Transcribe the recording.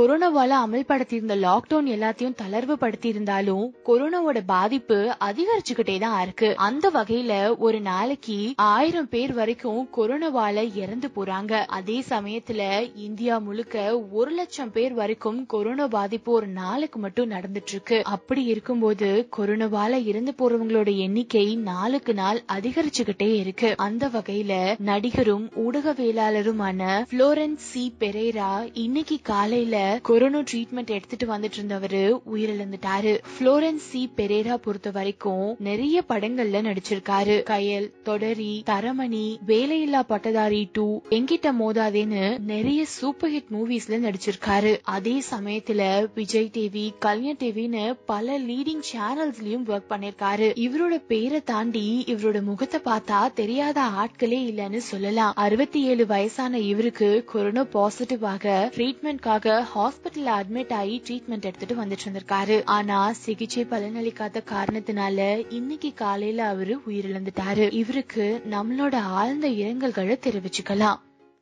கொரோனாவால அமல்படுத்தியிருந்த lockdown எல்லாத்தையும் தளர்வு படுத்தி இருந்தாலும் கொரோனாவோட பாதிப்பு அதிகரிச்சுக்கிட்டே தான் இருக்கு அந்த வகையில ஒரு நாளைக்கு ஆயிரம் பேர் வரைக்கும் கொரோனாவால இறந்து போறாங்க அதே சமயத்துல இந்தியா முழுக்க ஒரு லட்சம் பேர் வரைக்கும் கொரோனா பாதிப்பு ஒரு நாளுக்கு மட்டும் நடந்துட்டு இருக்கு அப்படி இருக்கும்போது கொரோனாவால இறந்து போறவங்களோட எண்ணிக்கை நாளுக்கு நாள் அதிகரிச்சுக்கிட்டே இருக்கு அந்த வகையில நடிகரும் ஊடகவியலாளருமான புளோரன்ஸ் சி பெரேரா இன்னைக்கு காலையில கொரோனா ட்ரீட்மெண்ட் எடுத்துட்டு வந்துட்டு இருந்தவரு உயிரிழந்துட்டாரு புளோரன்ஸ் சி பெரேரா பொறுத்த வரைக்கும் நிறைய படங்கள்ல நடிச்சிருக்காரு கயல் தொடரி தரமணி வேலையில்லா பட்டதாரி டூ எங்கிட்ட மோதாதேன்னு நிறைய சூப்பர் ஹிட் மூவிஸ்ல நடிச்சிருக்காரு அதே சமயத்துல விஜய் டிவி கல்யாண் டிவின்னு பல லீடிங் சேனல்ஸ்லயும் ஒர்க் பண்ணிருக்காரு இவரோட பேரை தாண்டி இவரோட முகத்தை பார்த்தா தெரியாத ஆட்களே இல்லைன்னு சொல்லலாம் அறுபத்தி ஏழு வயசான இவருக்கு கொரோனா பாசிட்டிவ் ஆக ட்ரீட்மெண்ட்காக ஹாஸ்பிட்டல்ல அட்மிட் ஆகி ட்ரீட்மெண்ட் எடுத்துட்டு வந்துட்டு இருந்திருக்காரு ஆனா சிகிச்சை பலனளிக்காத காரணத்தினால இன்னைக்கு காலையில அவரு உயிரிழந்துட்டாரு இவருக்கு நம்மளோட ஆழ்ந்த இரங்கல்களை தெரிவிச்சுக்கலாம்